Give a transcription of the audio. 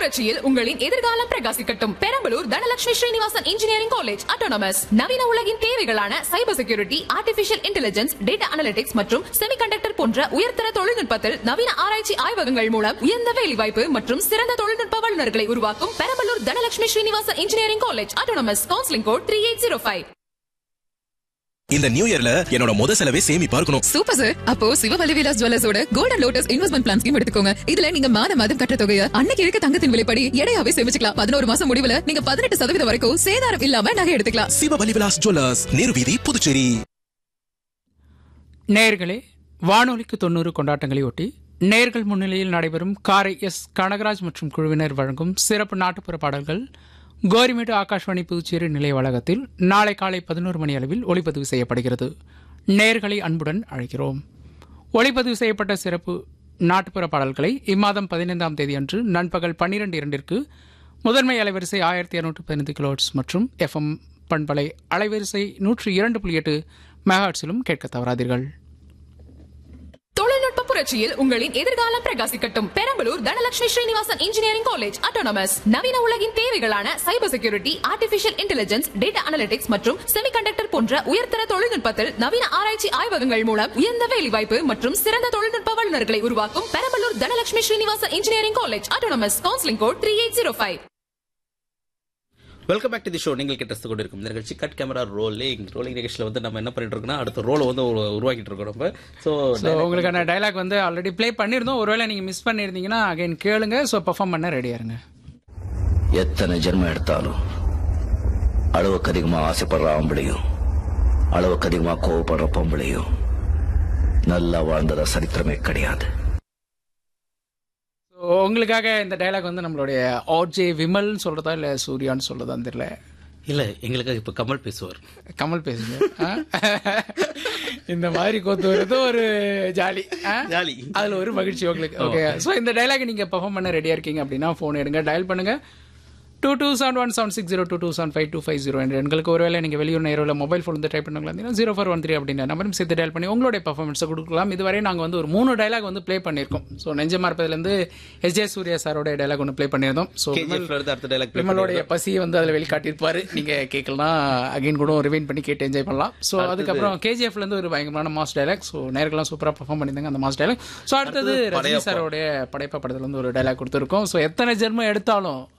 புரட்சியில் உங்களின் எதிர்காலம் பிரகாசிக்கட்டும் Perambalur Dhanalakshmi Srinivasan engineering college autonomous நவீன உலகின் தேவைகளான cyber security artificial intelligence data analytics மற்றும் செமிகண்டக்டர் போன்ற உயர்தர தொழில்நுட்பத்தில் நவீன ஆராய்ச்சி ஆய்வகங்கள் மூலம் உயர்ந்த வேலைவாய்ப்பு மற்றும் சிறந்த தொழில்நுட்ப வல்லுநர்களை உருவாக்கும் Perambalur Dhanalakshmi Srinivasan engineering college autonomous counselling code three eight zero five இந்த நியூ இயர்ல என்னோட முத செலவே சேமிப்பா இருக்கணும் சூப்பர் சார் அப்போ சிவவலி விலாஸ் ஜுவல்லர்ஸோட golden lotus investment plan scheme எடுத்துக்கோங்க இதுல நீங்க மாத மாதம் கட்டுற தொகையை அன்னைக்கு இருக்க தங்கத்தின் விலைப்படி எடையாவே சேமிச்சுக்கலாம் பதினோரு மாசம் முடிவுல நீங்க பதினெட்டு சதவீதம் வரைக்கும் சேதாரம் இல்லாம நகை எடுத்துக்கலாம் சிவபலி விலாஸ் ஜுவல்லர்ஸ் நேருவீதி புதுச்சேரி நேர்களே வானொலிக்கு தொண்ணூறு கொண்டாட்டங்களை ஒட்டி நேர்கள் முன்னிலையில் நடைபெறும் காரை எஸ் கனகராஜ் மற்றும் குழுவினர் வழங்கும் சிறப்பு நாட்டுப்புற பாடல்கள் கோரிமேடு ஆகாஷ்வாணி புதுச்சேரி நிலைய வளாகத்தில் நாளை காலை பதினோரு மணி அளவில் ஒளிப்பதிவு செய்யப்படுகிறது நேர்களை அன்புடன் அழைக்கிறோம் ஒளிப்பதிவு செய்யப்பட்ட சிறப்பு நாட்டுப்புற பாடல்களை இம்மாதம் பதினைந்தாம் தேதி அன்று நண்பகல் பன்னிரண்டு இரண்டிற்கு முதன்மை அலைவரிசை ஆயிரத்தி இரநூற்றி பதினைந்து கிலோட்ஸ் மற்றும் எஃப்எம் பண்பலை அலைவரிசை நூற்றி இரண்டு புள்ளி எட்டு மெகாட்ஸிலும் கேட்க தவறாதீர்கள் தொழில்நுட்ப புரட்சியில் உங்களின் எதிர்காலம் பிரகாசிக்கட்டும் Perambalur Dhanalakshmi Srinivasan engineering college autonomous நவீன உலகின் தேவைகளான cyber security artificial intelligence data analytics மற்றும் செமிகண்டக்டர் போன்ற உயர்தர தொழில்நுட்பத்தில் நவீன ஆராய்ச்சி ஆய்வகங்கள் மூலம் உயர்ந்த வேலைவாய்ப்பு மற்றும் சிறந்த தொழில்நுட்ப வல்லுநர்களை உருவாக்கும் Perambalur Dhanalakshmi Srinivasan engineering college autonomous counselling code three eight zero five welcome back to the show நீங்கள் கிட்ட கொண்டு இருக்கும் இந்த நிகழ்ச்சி கட் கேமரா ரோலிங் ரோலிங் நிகழ்ச்சியில் வந்து நம்ம என்ன பண்ணிட்டு இருக்கோம்னா அடுத்த ரோலை வந்து உரு- உருவாக்கிட்டு இருக்கோம் நம்ம ஸோ ஸோ உங்களுக்கான டைலாக் வந்து ஆல்ரெடி ப்ளே பண்ணியிருந்தோம் ஒருவேளை நீங்கள் மிஸ் பண்ணியிருந்தீங்கன்னா அகைன் கேளுங்க ஸோ பெர்ஃபார்ம் பண்ண ரெடியா இருங்க எத்தனை ஜென்மம் எடுத்தாலும் அளவுக்கு அதிகமா ஆசைப்படுற ஆம்பளையும் அளவுக்கு அதிகமா கோவப்படுற பொம்பளையும் நல்லா வாழ்ந்ததா சரித்திரமே கிடையாது ஸோ உங்களுக்காக இந்த டைலாக் வந்து நம்மளுடைய ஆர்ஜே விமல்னு சொல்றதா இல்லை சூர்யான்னு சொல்றதான்னு தெரியல இல்லை எங்களுக்காக இப்போ கமல் பேசுவார் கமல் பேசுங்க ஆ? இந்த மாதிரி கொத்து வருது ஒரு ஜாலி ஆ? ஜாலி. அதுல ஒரு மகிழ்ச்சி உங்களுக்கு ஓகே ஸோ இந்த டைலாக் நீங்க பெர்ஃபார்ம் பண்ண ரெடியா இருக்கீங்க அப்படின்னா ஃபோன் எடுங்க டயல் பண்ணுங்க two two seven one seven six zero two two seven five two five zero என்ற எண்களுக்கு ஒருவேளை நீங்கள் வெளியூர் நேரில் மொபைல் ஃபோன் வந்து டைப் பண்ணுங்களா ஜீரோ ஃபோர் ஒன் த்ரீ அப்படின்ற நம்பரும் சேர்த்து டயல் பண்ணி உங்களுடைய பர்ஃபார்மன்ஸை கொடுக்கலாம் இதுவரை நாங்கள் வந்து ஒரு மூணு டைலாக் வந்து ப்ளே பண்ணியிருக்கோம் ஸோ நெஞ்சமா இருப்பதுலேருந்து எஸ் ஜே சூர்யா சாரோட டைலாக் ஒன்று ப்ளே பண்ணியிருந்தோம் ஸோ கேஜிஎஃப்ல இருந்து அடுத்த டைலாக் விமலோடைய பசியை வந்து அதில் வெளிக்காட்டியிருப்பாரு நீங்க கேட்கலாம் அகைன் கூட ரிவைன் பண்ணி கேட்டு என்ஜாய் பண்ணலாம் ஸோ அதுக்கப்புறம் கேஜிஎஃப்ல இருந்து ஒரு பயங்கரமான மாஸ் டைலாக் ஸோ நேர்கள்லாம் சூப்பராக பெர்ஃபார்ம் பண்ணியிருந்தாங்க அந்த மாஸ் டைலாக் ஸோ அடுத்தது ரஜினி சாரோடைய படைப்பா படத்துல இருந்து ஒரு டைலாக் கொடுத்துருக்கோம் ஸோ எத்தனை ஜென்மம் எடுத்தாலும்